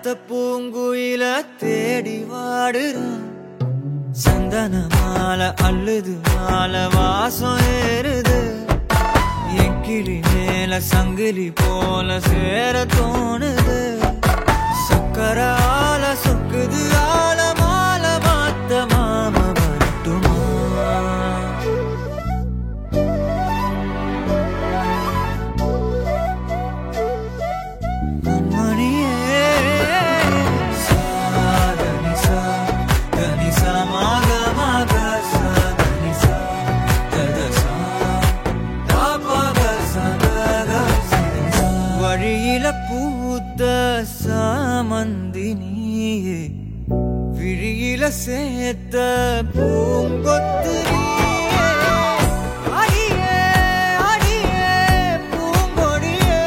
பெத்த பூங்குயில தேடி வாடுறான் சந்தன மாலை அள்ளுது மாலை வாசம் ஏறுது என் கிளி மேல சங்கிலி போல சேர தோணுது சக்கர ஆல சொக்குது ஆல மால மாத்த மாம வரட்டுமா கண்மணியே சாதனி சா தனி சா மாக மாக சாதனி சா தத சா தாபக சதக சதனி சா. வழியில பூத்த சாமந்தி நீயே விழியில சேர்த்த பூங்கொத்து நீயே. அடியே, அடியே, பூங்கொடியே.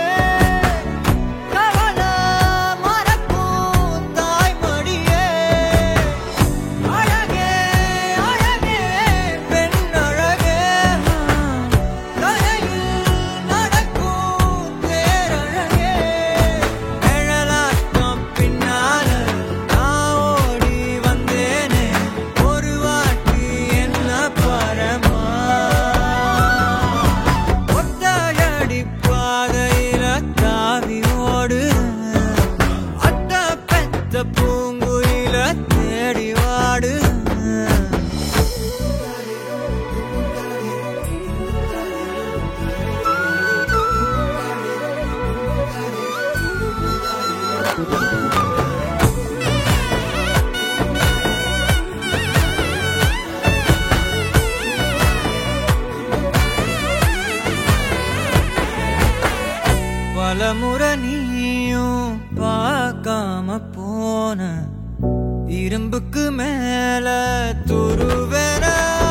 கவல மறக்கும் தாய்மடியே. அழகே, அழகே, பெண் அழகே. கரையில் நடக்கும் தேரழகே. நிழலாட்டம் பின்னால நான் ஓடி வந்தேனே. ஒரு வாட்டி என்ன பரமா ஒத்தையடி பாதையில தாவி ஓடுறேன். அத்த பெத்த பூங்குயில தேடி வாடுறேன். பலமுறை நீயும் பார்க்காம போன இரும்புக்கு மேல துருவென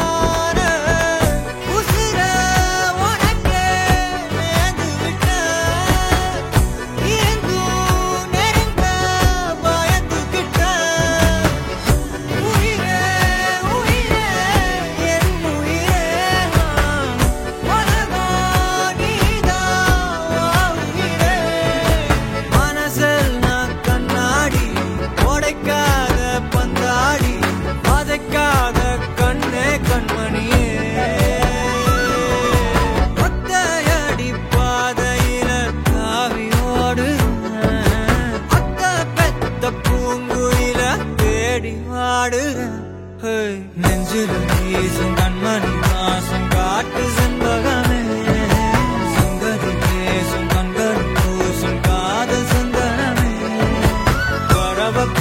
உசிர உனக்கே நேர்ந்து விட்டேன். இருந்தும் நெருங்க பயந்துகிட்டேன். உயிரே, உயிரே, என் உயிரே நான். உலகம் நீதான் வா உயிரே. மனசில் நான் கண்ணாடி உடைக்காத பந்தாடி பதைக்காத கண்ணே கண்மணியே ஒத்தையடி பாதையில தாவி ஓடுறேன். அத்த பெத்த பூங்குயில தேடி வாடுறேன். ஹேய், நெஞ்சில வீசும் கண்மணி வாசம் காட்டு செண்பகமே சங்கதி பேசும் கண்கள் பூசும் காதல் சந்தனமே வரவ